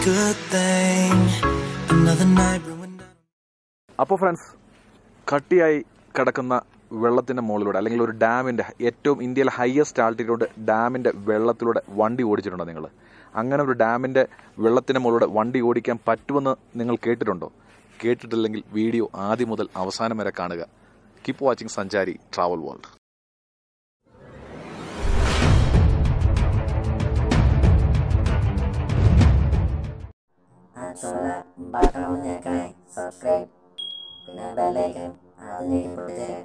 good thing. Another night ruined. അപ്പോൾ friends കട്ടിയായി കിടക്കുന്ന വെള്ളത്തിൻ്റെ മുകളിലൂടെ അല്ലെങ്കിൽ ഒരു ഡാമിൻ്റെ ഏറ്റവും ഇന്ത്യയിലെ ഹയസ്റ്റ് ആൾട്ടിറ്റ്യൂഡ് ഡാമിൻ്റെ വെള്ളത്തിലൂടെ വണ്ടി ഓടിച്ചിട്ടുണ്ടോ നിങ്ങൾ അങ്ങനെ ഒരു ഡാമിൻ്റെ വെള്ളത്തിൻ്റെ മുകളിലൂടെ വണ്ടി ഓടിക്കാൻ പറ്റുമെന്ന് നിങ്ങൾ കേട്ടിട്ടുണ്ടോ കേട്ടിട്ടില്ലെങ്കിൽ വീഡിയോ ആദ്യം മുതൽ അവസാനം വരെ കാണുക keep watching Sanchari travel world ആവശ്യമുള്ള ബട്ടൺ ഞെക്കണേ സബ്സ്ക്രൈബ് പിന്നെ ബെല്ലൈക്കൻ അത് ഞെക്കി പൊട്ടിച്ചേരാം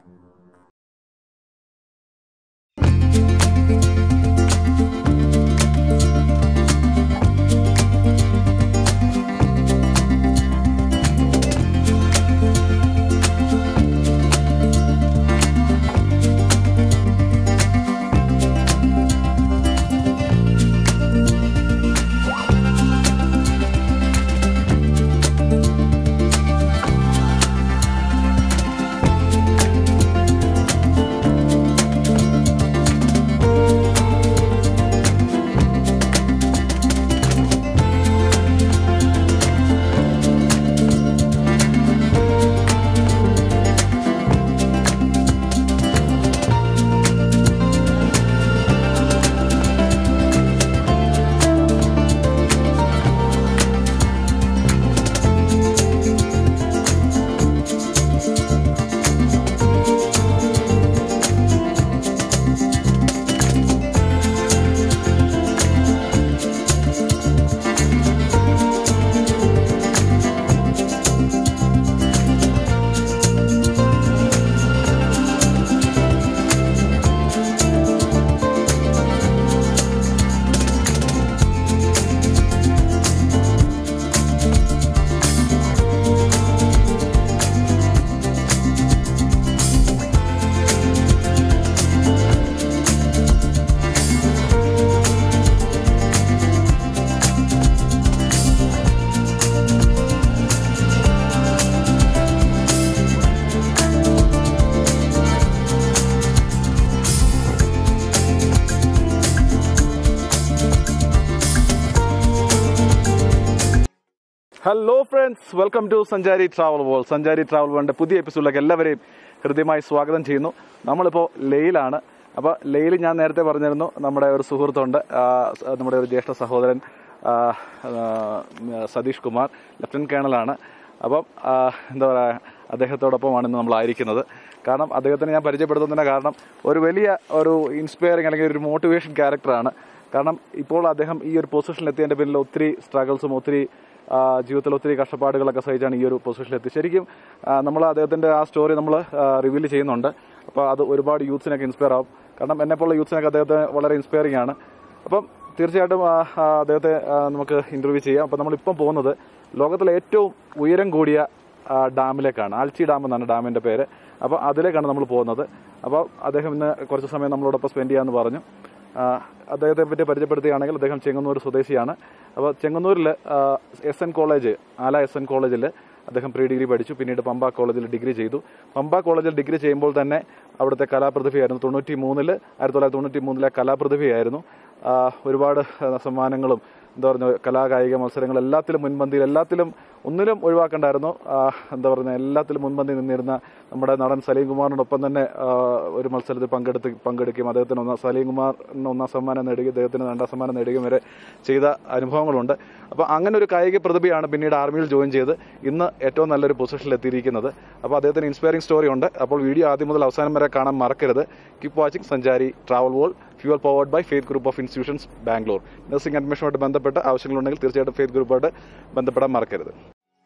hello friends welcome to Sanchari travel world Sanchari travel വേൾഡിന്റെ പുതിയ എപ്പിസോഡിലേക്ക് എല്ലാവരെയും ഹൃദ്യമായി സ്വാഗതം ചെയ്യുന്നു നമ്മളിപ്പോൾ ലെയിലാണ് അപ്പോൾ ലെയിൽ ഞാൻ നേരത്തെ പറഞ്ഞിരുന്നു നമ്മുടെ ഒരു സുഹൃത്തുണ്ട് ആ, സ- നമ്മുടെ ഒരു ജ്യേഷ്ഠ സഹോദരൻ ആ, ആ, സതീഷ് കുമാർ ലഫ്റ്റനന്റ് കേണലാണ് അപ്പം ആ, എന്താ പറയുക അദ്ദേഹത്തോടൊപ്പമാണ് ഇന്ന് നമ്മളായിരിക്കുന്നത് കാരണം അദ്ദേഹത്തിന് ഞാൻ പരിചയപ്പെടുത്തുന്നതിൻ്റെ കാരണം ഒരു വലിയ ഒരു ഇൻസ്പയറിംഗ് അല്ലെങ്കിൽ ഒരു മോട്ടിവേഷൻ ക്യാരക്ടറാണ് കാരണം ഇപ്പോൾ അദ്ദേഹം ഈ ഒരു പൊസിഷനിൽ എത്തിയതിൻ്റെ പിന്നിൽ ഒത്തിരി സ്ട്രഗിൾസും ഒത്തിരി ആ, ജീവിതത്തിൽ ഒത്തിരി കഷ്ടപ്പാടുകളൊക്കെ സഹിച്ചാണ് ഈ ഒരു പൊസിഷനിൽ എത്തി ശരിക്കും നമ്മൾ അദ്ദേഹത്തിന്റെ ആ സ്റ്റോറി നമ്മൾ റിവീൽ ചെയ്യുന്നുണ്ട് അപ്പോൾ അത് ഒരുപാട് യൂത്ത്സിനൊക്കെ ഇൻസ്പയർ ആവും കാരണം എന്നെപ്പോലുള്ള യൂത്ത്സിനൊക്കെ അദ്ദേഹത്തെ വളരെ ഇൻസ്പയറിംഗ് ആണ് അപ്പം തീർച്ചയായിട്ടും ആ, ആ, അദ്ദേഹത്തെ ആ, നമുക്ക് ഇന്റർവ്യൂ ചെയ്യാം അപ്പോൾ നമ്മളിപ്പം പോകുന്നത് ലോകത്തിലെ ഏറ്റവും ഉയരം കൂടിയ ആ, ഡാമിലേക്കാണ് ആൽച്ചി ഡാം എന്നാണ് ഡാമിന്റെ പേര് അപ്പോൾ അതിലേക്കാണ് നമ്മൾ പോകുന്നത് അപ്പോൾ അദ്ദേഹം ഇന്ന് കുറച്ച് സമയം നമ്മളോടൊപ്പം സ്പെൻഡ് ചെയ്യാമെന്ന് പറഞ്ഞു ആ, അദ്ദേഹത്തെ പറ്റി പരിചയപ്പെടുത്തുകയാണെങ്കിൽ അദ്ദേഹം ചെങ്ങന്നൂർ സ്വദേശിയാണ് അപ്പോൾ ചെങ്ങന്നൂരിൽ S N college Ala S N കോളേജിൽ അദ്ദേഹം പ്രീ ഡിഗ്രി പഠിച്ചു പിന്നീട് പമ്പ കോളേജിൽ ഡിഗ്രി ചെയ്തു പമ്പ കോളേജിൽ ഡിഗ്രി ചെയ്യുമ്പോൾ തന്നെ അവിടുത്തെ കലാപ്രതിഭയായിരുന്നു തൊണ്ണൂറ്റി മൂന്നില് ആയിരത്തി തൊള്ളായിരത്തി തൊണ്ണൂറ്റി മൂന്നിലെ കലാപ്രതിഭയായിരുന്നു ആ, ഒരുപാട് ആ, സമ്മാനങ്ങളും എന്താ പറയുക കലാകായിക മത്സരങ്ങൾ എല്ലാത്തിലും മുൻപന്തിയിൽ എല്ലാത്തിലും ഒന്നിലും ഒഴിവാക്കണ്ടായിരുന്നു ആ, എന്താ പറയുക എല്ലാത്തിലും മുൻപന്തി നിന്നിരുന്ന നമ്മുടെ നടൻ സലീം കുമാറിനോടൊപ്പം തന്നെ ആ, ഒരു മത്സരത്തിൽ പങ്കെടുത്ത് പങ്കെടുക്കുകയും അദ്ദേഹത്തിന് ഒന്നാം സലീം കുമാറിന് ഒന്നാം സമ്മാനം നേടുകയും അദ്ദേഹത്തിന് രണ്ടാം സമ്മാനം നേടുകയും വരെ ചെയ്ത അനുഭവങ്ങളുണ്ട് അപ്പോൾ അങ്ങനെ ഒരു കായിക പ്രതിഭയാണ് പിന്നീട് ആർമിയിൽ ജോയിൻ ചെയ്ത് ഇന്ന് ഏറ്റവും നല്ലൊരു പൊസിഷനിൽ എത്തിയിരിക്കുന്നത് അപ്പോൾ അദ്ദേഹത്തിന് ഇൻസ്പയറിംഗ് സ്റ്റോറി ഉണ്ട് അപ്പോൾ വീഡിയോ ആദ്യം മുതൽ അവസാനം വരെ കാണാൻ മറക്കരുത് keep watching Sanchari travel world fuel powered by faith group of institutions Bangalore nursing അഡ്മിഷനുമായിട്ട് ബന്ധപ്പെട്ട് ആവശ്യങ്ങളുണ്ടെങ്കിൽ തീർച്ചയായിട്ടും ഫെയ്ത്ത് ഗ്രൂപ്പായിട്ട് ബന്ധപ്പെടാൻ മറക്കരുത്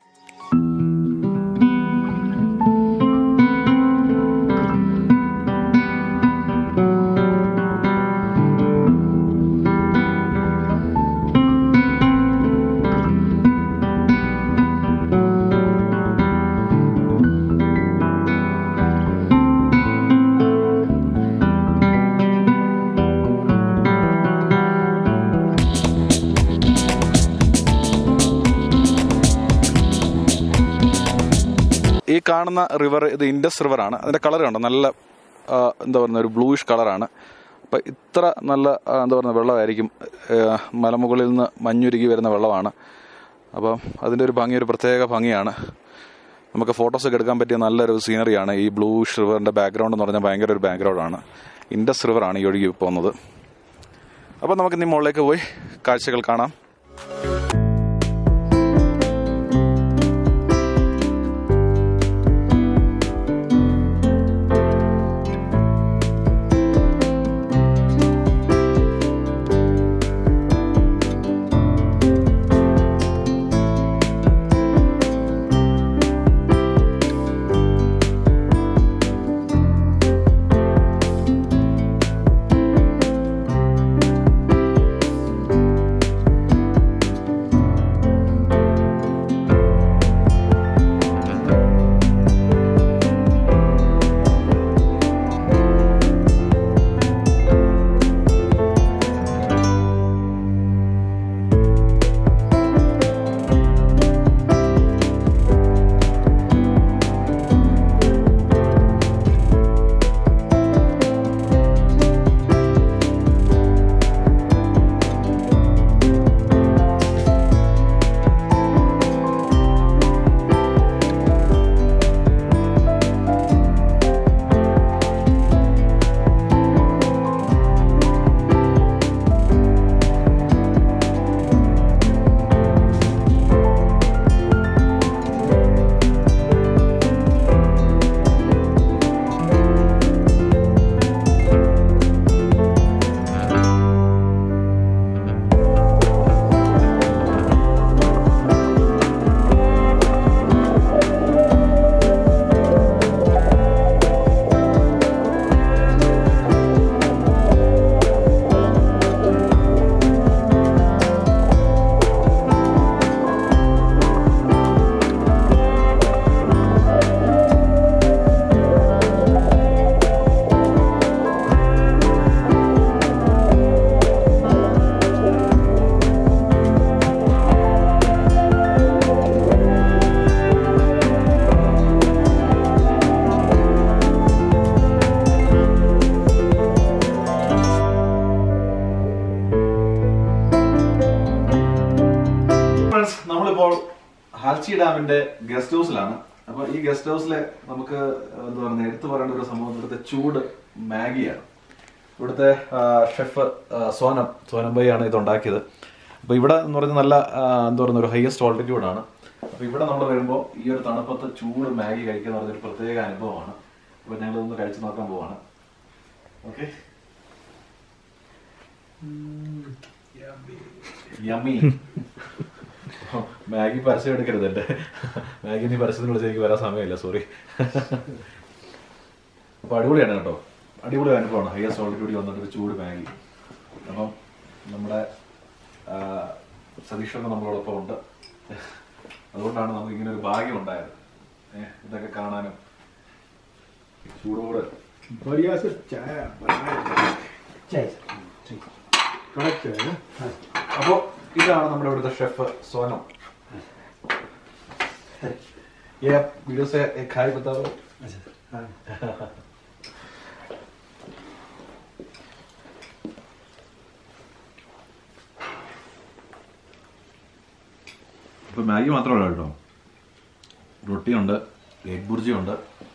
ഈ കാണുന്ന റിവർ ഇത് ഇൻഡസ് റിവർ ആണ് അതിന്റെ കളർ കണ്ടോ നല്ല ആ, എന്താ പറയുക ഒരു ബ്ലൂയിഷ് കളറാണ് അപ്പം ഇത്ര നല്ല ആ, എന്താ പറയുക വെള്ളമായിരിക്കും ആ, മലമുകളിൽ നിന്ന് മഞ്ഞുരുകി വരുന്ന വെള്ളമാണ് അപ്പം അതിൻ്റെ ഒരു ഭംഗി ഒരു പ്രത്യേക ഭംഗിയാണ് നമുക്ക് ഫോട്ടോസൊക്കെ എടുക്കാൻ പറ്റിയ നല്ലൊരു സീനറിയാണ് ഈ ബ്ലൂ റിവറിൻ്റെ ബാക്ക്ഗ്രൗണ്ട് എന്ന് പറഞ്ഞാൽ ഭയങ്കര ഒരു ബാക്ക്ഗ്രൗണ്ടാണ് ഇൻഡസ് റിവറാണ് ഈ ഒഴുകി പോകുന്നത് അപ്പോൾ നമുക്ക് ഇനി മുകളിലേക്ക് പോയി കാഴ്ചകൾ കാണാം ഫ്രണ്ട്സ് നമ്മളിപ്പോൾ ഹാൽച്ചി ഡാമിന്റെ ഗസ്റ്റ് ഹൗസിലാണ് അപ്പൊ ഈ ഗസ്റ്റ് ഹൗസിലെ നമുക്ക് എന്താ പറയുക എടുത്തു പറയേണ്ട ഒരു സംഭവം ഇവിടുത്തെ ചൂട് മാഗിയാണ് ഇവിടുത്തെ ഷെഫ് സോനം സോനം ബൈ ആണ് ഇത് ഉണ്ടാക്കിയത് അപ്പൊ ഇവിടെ എന്ന് പറയുന്നത് നല്ല ആ, എന്താ പറയുന്ന ഒരു ഹയസ്റ്റ് ഓൾട്ടിറ്റ്യൂഡ് ആണ് അപ്പൊ ഇവിടെ നമ്മൾ വരുമ്പോൾ ഈ ഒരു തണുപ്പത്ത് ചൂട് മാഗി കഴിക്കുക എന്ന് പറഞ്ഞൊരു പ്രത്യേക അനുഭവമാണ് അപ്പൊ ഞങ്ങൾ ഇതൊന്ന് കഴിച്ചു നോക്കാൻ പോവാണ് ഓക്കെ യമ്മി മാഗി പരസ്യം എടുക്കരുത് എന്റെ മാഗി നീ പരസ്യത്തിന് വിളിച്ച് എനിക്ക് വരാൻ സമയമില്ല സോറി അപ്പൊ അടിപൊളിയാണ് കേട്ടോ അടിപൊളി അനുഭവമാണ് ഹയസ്റ്റ് ഓൾട്ടിറ്റ്യൂഡിൽ വന്നിട്ട് ഒരു ചൂട് മാഗി അപ്പം നമ്മുടെ ആ, സതീഷൊക്കെ നമ്മളോടൊപ്പം ഉണ്ട് അതുകൊണ്ടാണ് നമുക്ക് ഇങ്ങനെ ഒരു ഭാഗ്യം ഉണ്ടായത് ഏഹ് ഇതൊക്കെ കാണാനും ചൂടോട് बढ़िया से चाय बनाए चाय कड़क चाय ना हाँ അപ്പോ ഇതാണ് നമ്മുടെ ഇവിടുത്തെ ഷെഫ് സോനം ये आप वीडियो से एक खाई बताओ अच्छा हाँ ഇപ്പൊ മാഗി മാത്രമല്ല കേട്ടോ റൊട്ടിയുണ്ട് എഗ് ബുർജിയുണ്ട്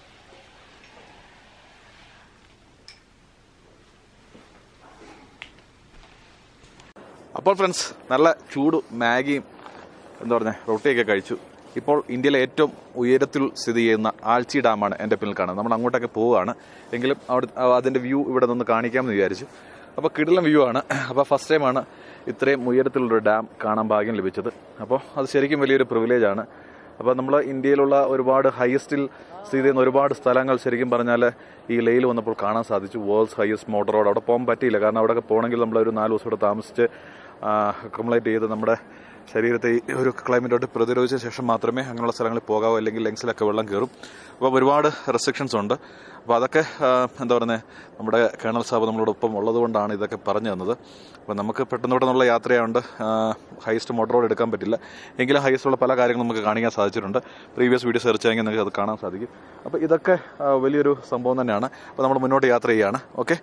അപ്പോൾ ഫ്രണ്ട്സ് നല്ല ചൂട് മാഗിയും എന്താ പറയുക റൊട്ടിയൊക്കെ കഴിച്ചു ഇപ്പോൾ ഇന്ത്യയിലെ ഏറ്റവും ഉയരത്തിൽ സ്ഥിതി ചെയ്യുന്ന ആൾച്ചി ഡാമാണ് എൻ്റെ പിന്നിൽ കാണുന്നത് നമ്മൾ അങ്ങോട്ടൊക്കെ പോവുകയാണ് എങ്കിലും അവിടെ അതിൻ്റെ വ്യൂ ഇവിടെ നിന്ന് കാണിക്കാമെന്ന് വിചാരിച്ചു അപ്പോൾ കിടിലം വ്യൂ ആണ് അപ്പോൾ ഫസ്റ്റ് ടൈമാണ് ഇത്രയും ഉയരത്തിലുള്ളൊരു ഡാം കാണാൻ ഭാഗ്യം ലഭിച്ചത് അപ്പോൾ അത് ശരിക്കും വലിയൊരു പ്രിവിലേജ് ആണ് അപ്പോൾ നമ്മൾ ഇന്ത്യയിലുള്ള ഒരുപാട് ഹയസ്റ്റിൽ സ്ഥിതി ചെയ്യുന്ന ഒരുപാട് സ്ഥലങ്ങൾ ശരിക്കും പറഞ്ഞാൽ ഈ ലേയിൽ വന്നപ്പോൾ കാണാൻ സാധിച്ചു വേൾഡ്സ് ഹയസ്റ്റ് മോട്ടർ റോഡ് അവിടെ പോകാൻ പറ്റിയില്ല കാരണം അവിടെയൊക്കെ പോകണമെങ്കിൽ നമ്മൾ ഒരു നാല് ദിവസം ഇവിടെ താമസിച്ച് അക്കോമഡേറ്റ് ചെയ്ത് നമ്മുടെ ശരീരത്തെ ഈ ഒരു ക്ലൈമറ്റോട്ട് പ്രതിരോധിച്ച ശേഷം മാത്രമേ അങ്ങനെയുള്ള സ്ഥലങ്ങളിൽ പോകാവൂ അല്ലെങ്കിൽ ലെങ്സിലൊക്കെ വെള്ളം കയറും അപ്പോൾ ഒരുപാട് റെസ്ട്രിക്ഷൻസ് ഉണ്ട് അപ്പോൾ അതൊക്കെ ആ, എന്താ പറയുന്നത് നമ്മുടെ കേണൽ സാബ് നമ്മളോടൊപ്പം ഉള്ളതുകൊണ്ടാണ് ഇതൊക്കെ പറഞ്ഞു തന്നത് അപ്പോൾ നമുക്ക് പെട്ടെന്ന് ഇവിടെ നിന്നുള്ള യാത്രയായതുകൊണ്ട് ഹൈസ്റ്റ് മോട്ടർ റോഡ് എടുക്കാൻ പറ്റില്ല എങ്കിലും ഹൈസ്റ്റ് ഉള്ള പല കാര്യങ്ങളും നമുക്ക് കാണിക്കാൻ സാധിച്ചിട്ടുണ്ട് പ്രീവിയസ് വീഡിയോ സെർച്ച് ചെയ്യുമെങ്കിൽ നിങ്ങൾക്ക് അത് കാണാൻ സാധിക്കും അപ്പോൾ ഇതൊക്കെ ആ, വലിയൊരു സംഭവം തന്നെയാണ് അപ്പോൾ നമ്മൾ മുന്നോട്ട് യാത്ര ചെയ്യുകയാണ് ഓക്കെ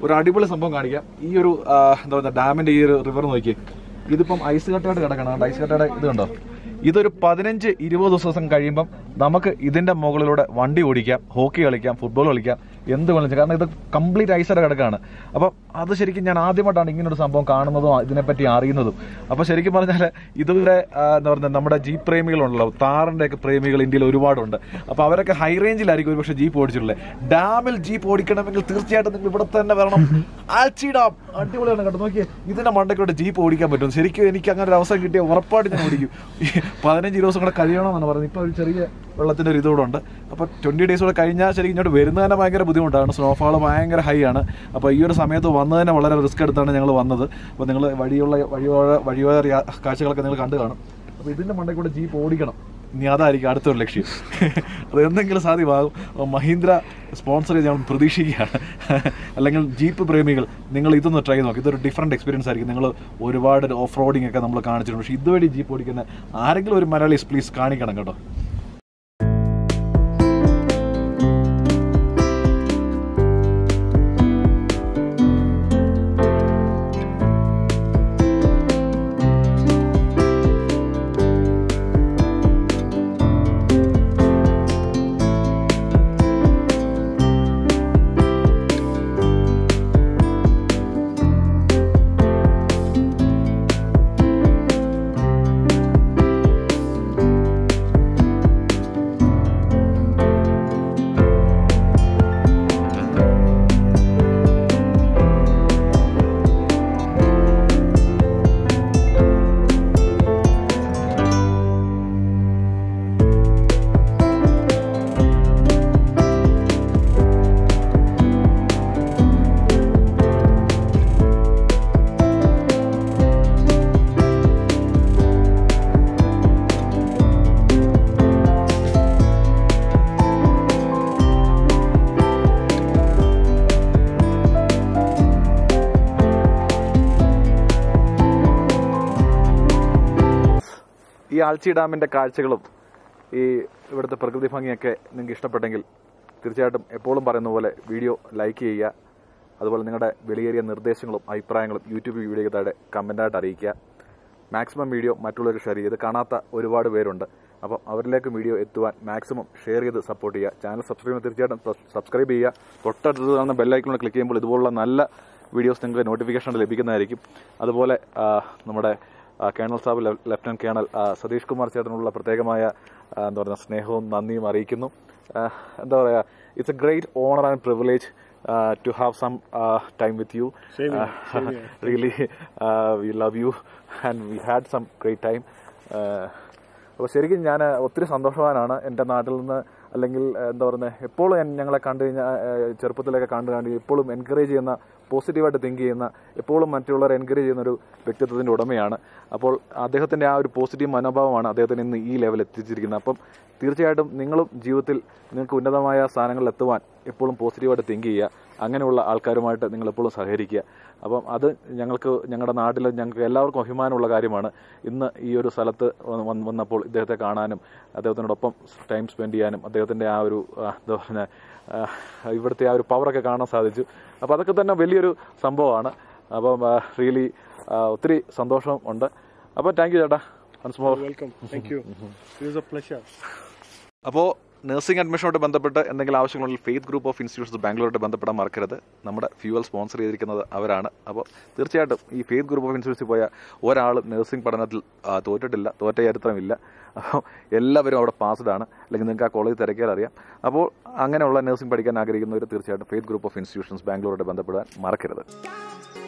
ഒരു അടിപൊളി സംഭവം കാണിക്കാം ഈ ഒരു ആ, എന്താ പറയുക ഡാമിന്റെ ഈ ഒരു റിവർ നോക്കി ഇതിപ്പം ഐസ് കട്ടയായിട്ട് കിടക്കണം കണ്ടോ? ഐസ് കട്ടയുടെ ഇത് കണ്ടോ ഇതൊരു പതിനഞ്ച് ഇരുപത് ദിവസം കഴിയുമ്പം നമുക്ക് ഇതിന്റെ മുകളിലൂടെ വണ്ടി ഓടിക്കാം ഹോക്കി കളിക്കാം ഫുട്ബോൾ കളിക്കാം എന്ത് കളിക്കാം കാരണം ഇത് കംപ്ലീറ്റ് ഐസയുടെ കിടക്കാണ് അപ്പം അത് ശരിക്കും ഞാൻ ആദ്യമായിട്ടാണ് ഇങ്ങനെ ഒരു സംഭവം കാണുന്നതും ഇതിനെപ്പറ്റി അറിയുന്നതും അപ്പോൾ ശരിക്കും പറഞ്ഞാൽ ഇതുവരെ ആ, എന്താ പറയുക നമ്മുടെ ജീപ്പ് പ്രേമികളുണ്ടല്ലോ താറിന്റെ ഒക്കെ പ്രേമികൾ ഇന്ത്യയിൽ ഒരുപാടുണ്ട് അപ്പോൾ അവരൊക്കെ ഹൈ റേഞ്ചിലായിരിക്കും ഒരു പക്ഷേ ജീപ്പ് ഓടിച്ചിട്ടുള്ളത് ഡാമിൽ ജീപ്പ് ഓടിക്കണമെങ്കിൽ തീർച്ചയായിട്ടും നിങ്ങൾ ഇവിടെ തന്നെ വരണം ആൽച്ചി ഡാം അടിപൊളിയാണ് കേട്ടോ നോക്കിയേ ഇതിന്റെ മണ്ടയ്ക്കോട്ട് ജീപ്പ് ഓടിക്കാൻ പറ്റും ശരിക്കും എനിക്ക് അങ്ങനെ ഒരു അവസരം കിട്ടിയ ഉറപ്പായിട്ട് ഞാൻ ഓടിക്കും ഈ പതിനഞ്ച് ദിവസം കൂടെ കഴിയണമെന്നാണ് പറയുന്നത് ഇപ്പോൾ ഒരു ചെറിയ വെള്ളത്തിന്റെ ഒരു ഇതുകൂടെ ഉണ്ട് അപ്പോൾ ട്വന്റി ഡേയ്സ് കൂടെ കഴിഞ്ഞാൽ ശരിക്കും ഇങ്ങോട്ട് വരുന്നത് തന്നെ ഭയങ്കര ബുദ്ധിമുട്ടാണ് സ്നോഫാൾ ഭയങ്കര ഹൈ ആണ് അപ്പോൾ ഈ ഒരു സമയത്ത് വന്നത് തന്നെ വളരെ റിസ്ക് എടുത്താണ് ഞങ്ങൾ വന്നത് അപ്പോൾ നിങ്ങൾ വഴിയുള്ള വഴിയോര വഴിയോര യാ- കാഴ്ചകളൊക്കെ നിങ്ങൾ കണ്ടു കാണും അപ്പോൾ ഇതിന്റെ മണ്ടയിൽ കൂടെ ജീപ്പ് ഓടിക്കണം ഇനി അതായിരിക്കും അടുത്തൊരു ലക്ഷ്യം അത് എന്തെങ്കിലും സാധ്യമാകും അപ്പോൾ മഹീന്ദ്ര സ്പോൺസർ ചെയ്ത് ഞങ്ങൾ പ്രതീക്ഷിക്കുകയാണ് അല്ലെങ്കിൽ ജീപ്പ് പ്രേമികൾ നിങ്ങൾ ഇതൊന്ന് ട്രൈ നോക്കി ഇതൊരു ഡിഫറെൻറ്റ് എക്സ്പീരിയൻസ് ആയിരിക്കും നിങ്ങൾ ഒരുപാട് ഓഫ് റോഡിംഗ് ഒക്കെ നമ്മൾ കാണിച്ചിട്ടുണ്ട് പക്ഷേ ഇതുവഴി ജീപ്പ് ഓടിക്കുന്ന ആരെങ്കിലും ഒരു മലയാളീസ് പ്ലീസ് കാണിക്കണം കേട്ടോ ഈ ആൽച്ചി ഡാമിന്റെ കാഴ്ചകളും ഈ ഇവിടുത്തെ പ്രകൃതി ഭംഗിയൊക്കെ നിങ്ങൾക്ക് ഇഷ്ടപ്പെട്ടെങ്കിൽ തീർച്ചയായിട്ടും എപ്പോഴും പറയുന്ന പോലെ വീഡിയോ ലൈക്ക് ചെയ്യുക അതുപോലെ നിങ്ങളുടെ വിലയേറിയ നിർദ്ദേശങ്ങളും അഭിപ്രായങ്ങളും യൂട്യൂബ് വീഡിയോയ്ക്ക് താഴെ കമൻ്റായിട്ട് അറിയിക്കുക മാക്സിമം വീഡിയോ മറ്റുള്ളവർക്ക് ഷെയർ ചെയ്ത് കാണാത്ത ഒരുപാട് പേരുണ്ട് അപ്പോൾ അവരിലേക്ക് വീഡിയോ എത്തുവാൻ മാക്സിമം ഷെയർ ചെയ്ത് സപ്പോർട്ട് ചെയ്യുക ചാനൽ സബ്സ്ക്രൈബ് ചെയ്യുമ്പോൾ തീർച്ചയായിട്ടും സബ്സ്ക്രൈബ് ചെയ്യുക തൊട്ടടുത്ത് കാണുന്ന ബെല്ലൈക്കണിൽ ക്ലിക്ക് ചെയ്യുമ്പോൾ ഇതുപോലുള്ള നല്ല വീഡിയോസ് നിങ്ങൾക്ക് നോട്ടിഫിക്കേഷൻ ലഭിക്കുന്നതായിരിക്കും അതുപോലെ ആ, നമ്മുടെ ആ, കേണൽ സാബ് ലെ- ലഫ്റ്റനന്റ് കേണൽ ആ, സതീഷ് കുമാർ ചേട്ടനുള്ള പ്രത്യേകമായ ആ, എന്താ പറയുക സ്നേഹവും നന്ദിയും അറിയിക്കുന്നു ആ, എന്താ പറയുക it's a great honour and privilege to have some time with you really we love you and we had some great time അപ്പോൾ ശരിക്കും ഞാൻ ഒത്തിരി സന്തോഷവാനാണ് എൻ്റെ നാട്ടിൽ നിന്ന് അല്ലെങ്കിൽ ഏഹ്, എന്താ പറയുന്നത് എപ്പോഴും എൻ- ഞങ്ങളെ കണ്ടു കഴിഞ്ഞാൽ ഏഹ്, ചെറുപ്പത്തിലൊക്കെ കണ്ടു കണ്ട് എപ്പോഴും എൻകറേജ് ചെയ്യുന്ന പോസിറ്റീവായിട്ട് തിങ്ക് ചെയ്യുന്ന എപ്പോഴും മറ്റുള്ളവരെ എൻകറേജ് ചെയ്യുന്ന ഒരു വ്യക്തിത്വത്തിൻ്റെ ഉടമയാണ് അപ്പോൾ അദ്ദേഹത്തിൻ്റെ ആ ഒരു പോസിറ്റീവ് മനോഭാവമാണ് അദ്ദേഹത്തിന് ഇന്ന് ഈ ലെവൽ എത്തിച്ചിരിക്കുന്നത് അപ്പം തീർച്ചയായിട്ടും നിങ്ങളും ജീവിതത്തിൽ നിങ്ങൾക്ക് ഉന്നതമായ സ്ഥാനങ്ങളിൽ എത്തുവാൻ എപ്പോഴും പോസിറ്റീവായിട്ട് തിങ്ക് ചെയ്യുക അങ്ങനെയുള്ള ആൾക്കാരുമായിട്ട് നിങ്ങൾ എപ്പോഴും സഹകരിക്കുക അപ്പം അത് ഞങ്ങൾക്ക് ഞങ്ങളുടെ നാട്ടിൽ ഞങ്ങൾക്ക് എല്ലാവർക്കും അഭിമാനമുള്ള കാര്യമാണ് ഇന്ന് ഈ ഒരു സ്ഥലത്ത് വന്ന് വന്ന് വന്നപ്പോൾ ഇദ്ദേഹത്തെ കാണാനും അദ്ദേഹത്തിനോടൊപ്പം ടൈം സ്പെൻഡ് ചെയ്യാനും അദ്ദേഹത്തിൻ്റെ ആ ഒരു ആ, എന്താ പറയുക ഇവിടുത്തെ ആ ഒരു പവറൊക്കെ കാണാൻ സാധിച്ചു അപ്പോൾ അതൊക്കെ തന്നെ വലിയൊരു സംഭവമാണ് അപ്പം റിയലി ഒത്തിരി സന്തോഷം ഉണ്ട് അപ്പോൾ താങ്ക് യു ചേട്ടാ once more welcome thank you it is a pleasure അപ്പോൾ നഴ്സിംഗ് അഡ്മിഷനോട് ബന്ധപ്പെട്ട് എന്തെങ്കിലും ആവശ്യങ്ങളുണ്ടെങ്കിൽ ഫെയ്ത്ത് ഗ്രൂപ്പ് ഓഫ് ഇൻസ്റ്റിറ്റ്യൂട്ട്സ് ബാംഗ്ലൂരോട്ട് ബന്ധപ്പെടാൻ മറക്കരുത് നമ്മുടെ ഫ്യൂവൽ സ്പോൺസർ ചെയ്തിരിക്കുന്നത് അവരാണ് അപ്പോൾ തീർച്ചയായിട്ടും ഈ ഫെയ്ത്ത് ഗ്രൂപ്പ് ഓഫ് ഇൻസ്റ്റിറ്റ്യൂട്ട്സിൽ പോയ ഒരാൾ നഴ്സിംഗ് പഠനത്തിൽ ആ, തോറ്റിട്ടില്ല തോറ്റ ചരിത്രമില്ല അപ്പോൾ എല്ലാവരും അവിടെ പാസ്ഡ് ആണ് അല്ലെങ്കിൽ നിങ്ങൾക്ക് ആ കോളേജ് തിരക്കിയാൽ അറിയാം അപ്പോൾ അങ്ങനെയുള്ള നഴ്സിംഗ് പഠിക്കാൻ ആഗ്രഹിക്കുന്നവർ തീർച്ചയായിട്ടും ഫെയ്ത്ത് ഗ്രൂപ്പ് ഓഫ് ഇൻസ്റ്റിറ്റ്യൂഷൻസ് ബാംഗ്ലൂരോട്ട് ബന്ധപ്പെടാൻ മറക്കരുത്